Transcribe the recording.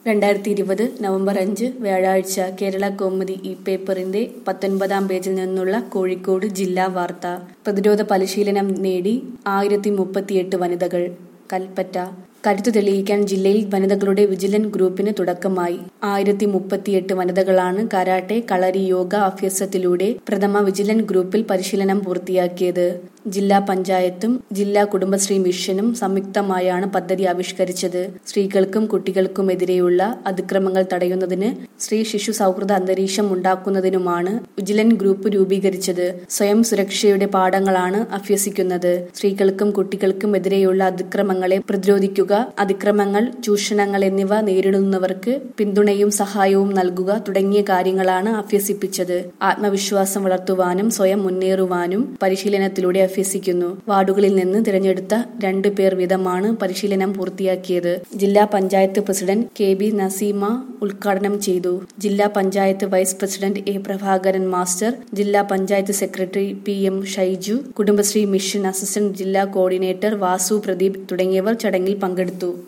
രണ്ടായിരത്തി ഇരുപത് നവംബർ അഞ്ച് വ്യാഴാഴ്ച കേരള കൗമുദി ഈ പേപ്പറിന്റെ പത്തൊൻപതാം പേജിൽ നിന്നുള്ള കോഴിക്കോട് ജില്ലാ വാർത്ത പ്രതിരോധ പരിശീലനം നേടി ആയിരത്തി മുപ്പത്തിയെട്ട് വനിതകൾ കൽപ്പറ്റ കരുത്തു തെളിയിക്കാൻ ജില്ലയിൽ വനിതകളുടെ വിജിലൻസ് ഗ്രൂപ്പിന് തുടക്കമായി ആയിരത്തി മുപ്പത്തിയെട്ട് വനിതകളാണ് കരാട്ടെ കളരി യോഗ അഭ്യാസത്തിലൂടെ പ്രഥമ വിജിലൻസ് ഗ്രൂപ്പിൽ പരിശീലനം പൂർത്തിയാക്കിയത് ജില്ലാ പഞ്ചായത്തും ജില്ലാ കുടുംബശ്രീ മിഷനും സംയുക്തമായാണ് പദ്ധതി ആവിഷ്കരിച്ചത് സ്ത്രീകൾക്കും കുട്ടികൾക്കുമെതിരെയുള്ള അതിക്രമങ്ങൾ തടയുന്നതിന് സ്ത്രീ ശിശു സൗഹൃദ അന്തരീക്ഷം ഉണ്ടാക്കുന്നതിനുമാണ് വിജിലൻസ് ഗ്രൂപ്പ് രൂപീകരിച്ചത് സ്വയം സുരക്ഷയുടെ പാഠങ്ങളാണ് അഭ്യസിക്കുന്നത് സ്ത്രീകൾക്കും കുട്ടികൾക്കും എതിരെയുള്ള അതിക്രമങ്ങളെ പ്രതിരോധിക്കുക അതിക്രമങ്ങൾ ചൂഷണങ്ങൾ എന്നിവ നേരിടുന്നവർക്ക് പിന്തുണയും സഹായവും നൽകുക തുടങ്ങിയ കാര്യങ്ങളാണ് അഭ്യസിപ്പിച്ചത് ആത്മവിശ്വാസം വളർത്തുവാനും സ്വയം മുന്നേറുവാനും പരിശീലനത്തിലൂടെ അഭ്യസിക്കുന്നു വാർഡുകളിൽ നിന്ന് തിരഞ്ഞെടുത്ത രണ്ടു പേർ വീതമാണ് പരിശീലനം പൂർത്തിയാക്കിയത് ജില്ലാ panchayat president K B Naseema ഉദ്ഘാടനം ചെയ്തു ജില്ലാ panchayat vice president A Prabhakaran master ജില്ലാ panchayat secretary P M Shaiju Kudumbashree mission assistant ജില്ലാ കോർഡിനേറ്റർ വാസു പ്രദീപ് തുടങ്ങിയവർ ചടങ്ങിൽ പങ്കെടുത്തു